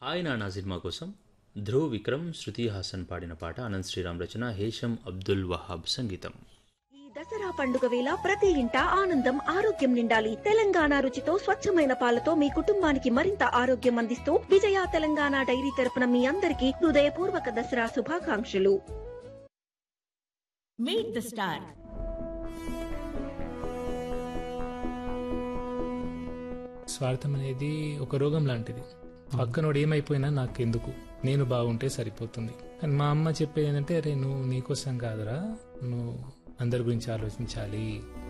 ఆయన నా సినిమా కోసం ధ్రువ్ విక్రమ్ శృతి హాసన్ పాడిన పాట అనంత్ శ్రీరామ్ రచన హేషం అబ్దుల్ వహాబ్ సంగీతం ఈ దసరా పండుగ వేళ ప్రతి ఇంట ఆనందం ఆరోగ్యం నిండాలి తెలంగాణ రుచితో స్వచ్ఛమైన పాలతో మీ కుటుంబానికి మరింత ఆరోగ్యం అందిస్తూ విజయ తెలంగాణ డైరీ తరపున మీ అందరికీ హృదయపూర్వక దసరా శుభాకాంక్షలు మీట్ ద స్టార్ స్వార్థం అనేది ఒక రోగం లాంటిది పక్కనోడు ఏమైపోయినా నాకు ఎందుకు నేను బాగుంటే సరిపోతుంది కానీ మా అమ్మ చెప్పేది ఏంటంటే అరే నువ్వు నీకోసం కాదురా నువ్వు అందరి గురించి ఆలోచించాలి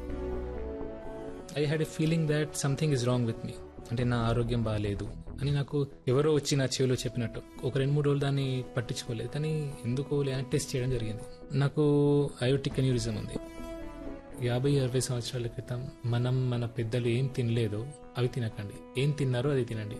I had a feeling that something is wrong with me అంటే నా ఆరోగ్యం బాగాలేదు అని నాకు ఎవరో వచ్చి నా చెవిలో చెప్పినట్టు ఒక రెండు మూడు రోజులు దాన్ని పట్టించుకోలేదు కానీ ఎందుకు అని టెస్ట్ చేయడం జరిగింది నాకు అయోటిక్ అన్యూరిజం ఉంది యాభై అరవై సంవత్సరాల క్రితం మనం మన పెద్దలు ఏం తినలేదో అవి తినకండి ఏం తిన్నారో అది తినండి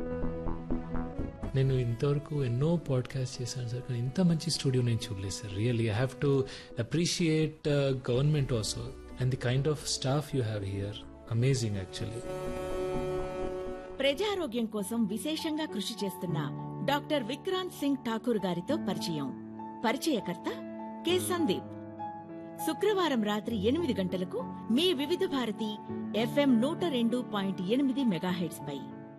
నేను ఇంతవరకు ఎన్నో పాడ్కాస్ట్ చేశాను సార్ కానీ ఇంత మంచి స్టూడియో నేను చూడలేదు sir really I have to appreciate government also and the kind of staff you have here amazing actually ప్రజారోగ్యం కోసం విశేషంగా కృషి చేస్తున్న డాక్టర్ విక్రాంత్ సింగ్ ఠాకూర్ గారితో పరిచయం పరిచయకర్త కె సందీప్ శుక్రవారం రాత్రి ఎనిమిది గంటలకు మీ వివిధ భారతి ఎఫ్ఎం నూట రెండు పాయింట్ ఎనిమిది మెగాహెడ్స్ పై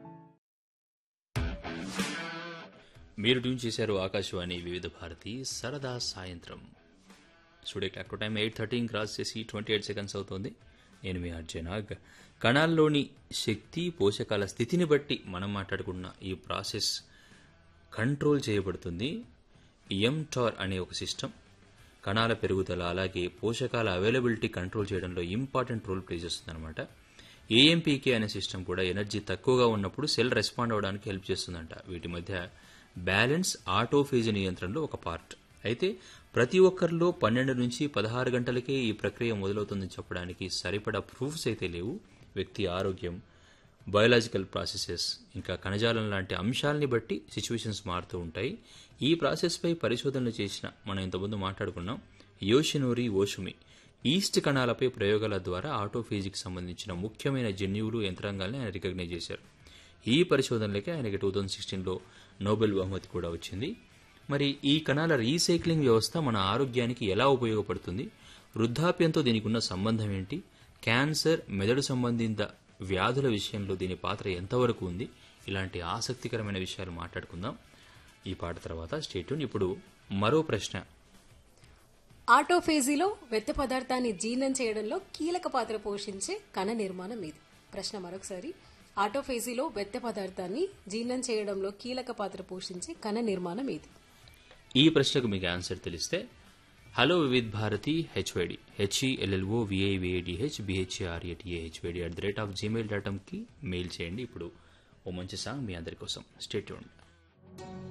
మీరు ట్యూన్ చేశారు ఆకాశవాణి వివిధ భారతి సరదా సాయంత్రం studio clock time eight thirteen cross చేసి ట్వంటీ ఎయిట్ సెకండ్స్ అవుతుంది నేను మీ అర్జనాగ్ కణాల్లోని శక్తి పోషకాల స్థితిని బట్టి మనం మాట్లాడుకున్న ఈ ప్రాసెస్ కంట్రోల్ చేయబడుతుంది ఎంటార్ అనే ఒక సిస్టమ్ కణాల పెరుగుదల అలాగే పోషకాల అవైలబిలిటీ కంట్రోల్ చేయడంలో ఇంపార్టెంట్ రోల్ ప్లే చేస్తుందన్నమాట ఏఎంపీకే అనే సిస్టమ్ కూడా ఎనర్జీ తక్కువగా ఉన్నప్పుడు సెల్ రెస్పాండ్ అవ్వడానికి హెల్ప్ చేస్తుందంట వీటి మధ్య బ్యాలెన్స్ ఆటోఫేజ్ నియంత్రణలో ఒక పార్ట్ అయితే ప్రతి ఒక్కరిలో పన్నెండు నుంచి పదహారు గంటలకే ఈ ప్రక్రియ మొదలవుతుందని చెప్పడానికి సరిపడా ప్రూఫ్స్ అయితే లేవు వ్యక్తి ఆరోగ్యం బయోలాజికల్ ప్రాసెసెస్ ఇంకా కణజాలం లాంటి అంశాలని బట్టి సిచ్యువేషన్స్ మారుతూ ఉంటాయి ఈ ప్రాసెస్పై పరిశోధనలు చేసిన మనం ఇంతకుముందు మాట్లాడుకున్నాం యోషినోరి ఓషుమి ఈస్ట్ కణాలపై ప్రయోగాల ద్వారా ఆటోఫేజికి సంబంధించిన ముఖ్యమైన జన్యువులు యంత్రాంగాల్ని ఆయన రికగ్నైజ్ చేశారు ఈ పరిశోధనలకే ఆయనకి టూ థౌజండ్ సిక్స్టీన్లో నోబెల్ బహుమతి కూడా వచ్చింది మరి ఈ కణాల రీసైక్లింగ్ వ్యవస్థ మన ఆరోగ్యానికి ఎలా ఉపయోగపడుతుంది వృద్ధాప్యంతో దీనికి ఉన్న సంబంధం ఏంటి క్యాన్సర్ మెదడు సంబంధిత వ్యాధుల విషయంలో దీని పాత్ర ఎంతవరకు ఉంది ఇలాంటి ఆసక్తికరమైన విషయాలు మాట్లాడుకుందాం ఈ పాట తర్వాత స్టేట్యూన్ ఇప్పుడు మరో ప్రశ్న ఆటోఫేజీలో వెత్త పదార్థాన్ని జీర్ణం చేయడంలో కీలక పాత్ర పోషించే కణ నిర్మాణం ఇది ప్రశ్న మరొకసారి ఆటోఫేజీలో వెత్త పదార్థాన్ని జీర్ణం చేయడంలో కీలక పాత్ర పోషించే కణ నిర్మాణం ఇది ఈ ప్రశ్నకు మీకు ఆన్సర్ తెలిస్తే hello Vividh Bharati HYD HELLO VIVIDH BHRATA HYD at the rate of Gmail dot కామ్కి మెయిల్ చేయండి ఇప్పుడు ఓ మంచి సాంగ్ మీ అందరి కోసం స్టేట్